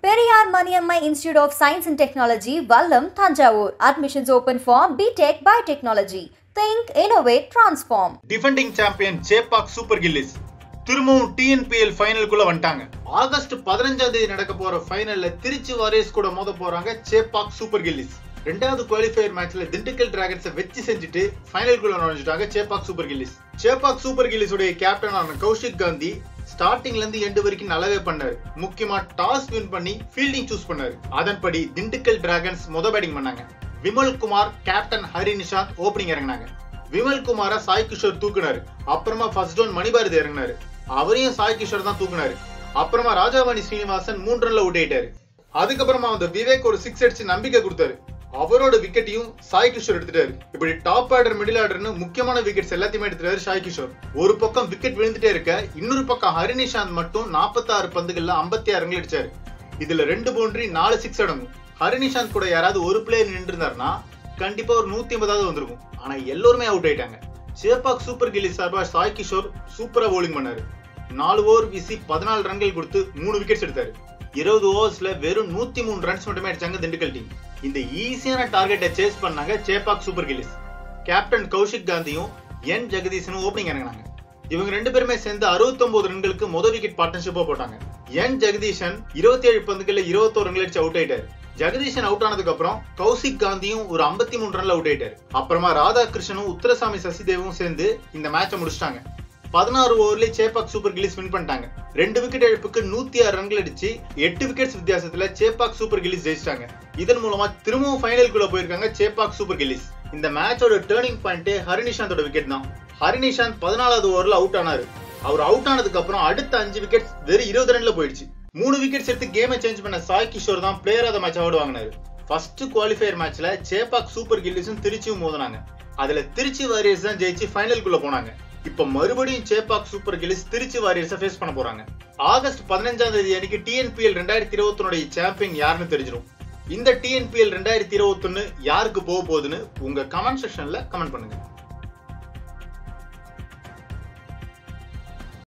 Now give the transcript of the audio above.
Periyar Maniamma Institute of Science and Technology, Vallam, Tanjavur. Admissions open for BTech Biotechnology. Think, innovate, transform. Defending champion Chepauk super gillies திரும்பவும் TNPL ஃபைனலுக்குள்ள வந்துட்டாங்க August பதினஞ்சாம் தேதி நடக்க போற ஃபைனல்ல Trichy warriors கூட மோத போறாங்க சேப்பாக் சூப்பர் கில்லிஸ் ரெண்டாவது குவாலிஃபயர் மேட்ச்ல திண்டுக்கல் டிராகன்ஸை வெச்சு செஞ்சுட்டு ஃபைனலுக்குள்ள நுழைஞ்சிட்டாங்க Chepauk super gillies Chepauk super gillies உடைய கேப்டனான கௌஷிக் காந்தி ஸ்டார்டிங்ல இருந்து எண்டு வரைக்கும் நல்லாவே பண்ணாரு முக்கியமா டாஸ் வின் பண்ணி ஃபீல்டிங் சூஸ் பண்ணாரு அதன்படி திண்டுக்கல் டிராகன்ஸ் முத பேட்டிங் பண்ணாங்க விமல் குமார் கேப்டன் ஹரி நிஷாந்த் ஓப்பனிங் இறங்கினாங்க விமல் குமார சாய் கிஷோர் தூக்குனாரு அப்புறமா ஃபர்ஸ்ட் டவுன் மணிபாரதி இறங்கினாரு அவரையும் சாய் கிஷோர் தான் தூக்குனாரு அப்புறமா ராஜாவாணி ஸ்ரீனிவாசன் மூன்று ரன்ல அவுட் ஆயிட்டாரு அதுக்கப்புறமா அந்த விவேக் ஒரு சிக்ஸ் அடிச்சு நம்பிக்கை கொடுத்தாரு அவரோட விக்கெட்டையும் சாய் கிஷோர் எடுத்துட்டாரு இப்படி டாப் ஆர்டர் மிடில் ஆர்டர்னு முக்கியமான விக்கெட்ஸ் எல்லாத்தையுமே எடுத்துட்டாரு சாய் கிஷோர் ஒரு பக்கம் விக்கெட் விழுந்துட்டே இருக்க இன்னொரு பக்கம் ஹரிநிஷாந்த் மட்டும் 46 பந்துகள்ல 56 ஆறு ரன்கள் அடிச்சாரு இதுல ரெண்டு பவுண்டரி நாலு சிக்ஸ் அடங்கும் ஹரிநிஷாந்த் கூட யாராவது ஒரு பிளேயர் நின்று இருந்தாருன்னா கண்டிப்பா ஒரு நூத்தி ஐம்பதாவது வந்திருக்கும் ஆனா எல்லோருமே அவுட் ஆயிட்டாங்க சேப்பாக் சூப்பர் கில்லி சார்பா சாய் கிஷோர் சூப்பரா bowling பண்ணாரு நாலு ஓவர் வீசி பதினாலு ரன்கள் கொடுத்து மூணு விக்கெட்ஸ் எடுத்தாரு இருபது ஓவர்ஸ்ல வெறும் நூத்தி மூணு ரன்ஸ் மட்டுமே அடிச்சாங்க திண்டுக்கல் டீம் இந்த ஈஸியான டார்கெட்டை சேஸ் பண்ணாங்க Chepauk super gillies captain Kaushik காந்தியும் என் ஜெகதீசனும் ஓப்பனிங் இறங்கினாங்க இவங்க ரெண்டு பேருமே சேர்ந்து 69 ரன்களுக்கு முதல் விக்கெட் பார்ட்னர்ஷிப்பா போட்டாங்க என் ஜெகதீஷன் 27 ஏழு பந்துகள்ல இருபத்தோரு ரன்கள் அடிச்சு அவுட் ஆயிட்டாரு ஜெகதீஷன் அவுட் ஆனதுக்கு அப்புறம் கௌசிக் காந்தியும் ஒரு 53 மூணு ரன்ல அவுட் ஆயிட்டாரு அப்புறமா ராதாகிருஷ்ணனும் உத்தரசாமி சசிதேவும் சேர்ந்து இந்த மேட்சை முடிச்சிட்டாங்க பதினாறு ஓவர்லயே சேப்பாக் சூப்பர் கில்லிஸ் வின் பண்ணிட்டாங்க ரெண்டு விக்கெட் இழப்புக்கு நூத்தி ஆறு ரன்கள் அடிச்சு எட்டு விக்கெட்ஸ் வித்தியாசத்துல சேப்பாக் சூப்பர் கில்லிஸ் ஜெயிச்சிட்டாங்க இதன் மூலமா திரும்பவும் ஃபைனலுக்குள்ள போயிருக்காங்க சேப்பாக் சூப்பர் கில்லிஸ் இந்த மேட்சோட டேர்னிங் பாயிண்டே ஹரிநிஷாந்தோட விக்கெட் தான் ஹரிநிஷாந்த் பதினாலாவது ஓவர்ல அவுட் ஆனாரு அவர் அவுட் ஆனதுக்கு அப்புறம் அடுத்த அஞ்சு விக்கெட்ஸ் வெறும் இருபது ரன்ல போயிடுச்சு மூணு விக்கெட்ஸ் எடுத்து கேமை சேஞ்ச் பண்ண சாய் கிஷோர் தான் player of the match award வாங்கினாரு ஃபர்ஸ்ட் குவாலிஃபயர் மேட்ச்ல சேப்பாக் சூப்பர் கில்லிஸும் திருச்சியும் மோதினாங்க அதுல திருச்சி வாரியர்ஸ் தான் ஜெயிச்சு ஃபைனலுக்குள்ள போனாங்க இப்ப மறுபடியும் சேப்பாக் சூப்பர் கில்லிஸ் திருச்சி வாரியர்ஸை ஃபேஸ் பண்ண போறாங்க ஆகஸ்ட் பதினஞ்சாம் தேதி அன்னைக்கு டிஎன்பிஎல் ரெண்டாயிரத்தி இருபத்தொன்னுடைய சாம்பியன் யாருன்னு தெரிஞ்சிடும் இந்த டிஎன்பிஎல் ரெண்டாயிரத்தி இருபத்தொன்னு யாருக்கு போக போகுதுன்னு உங்க கமெண்ட் செக்ஷன்ல கமெண்ட் பண்ணுங்க